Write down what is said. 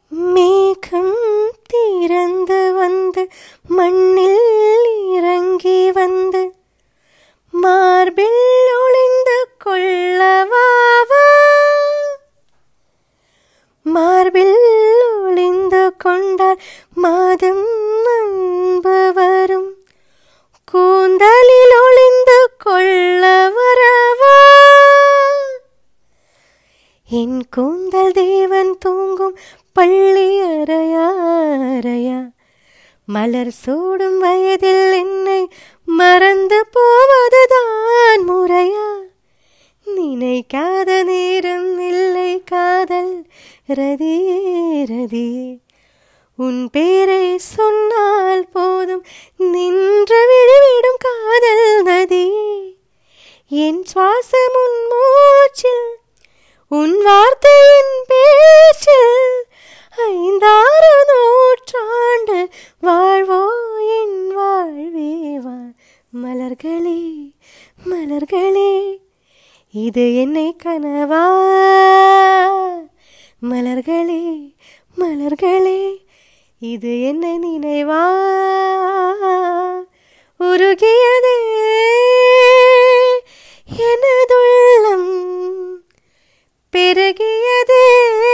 மேகம் திறந்து வந்து மண்ணில் இறங்கி வந்து மார்பில் ஒளிந்து கொள்ளவாவா மார்பில் ஒளிந்து கொண்டால் மாதம் அன்பு வரும் கூந்தலில் ஒளிந்து கொள்ள வரவா என் கூந்தல் தேவன் தூங்கும் பள்ளி அறையா அறையா மலர் சூடும் வயதில் என்னை மறந்து போவதுதான் முறையா நினைக்காத நேரம் இல்லை காதல் ரதியே ரதியே உன் பேரை சொன்னால் போதும் நின்று விழிவிடும் காதல் நதியே என் சுவாசம் உன் மூச்சில் உன் வார்த்தையின் பேச்சில் ஐந்தாறு நூற்றாண்டு வாழ்வோ என் வாழ்வே வா மலர்களே மலர்களே இது என்னை கனவா மலர்களே மலர்களே இது என்னை நினைவா உருகியதே எனதுள்ளம் பெருகியதே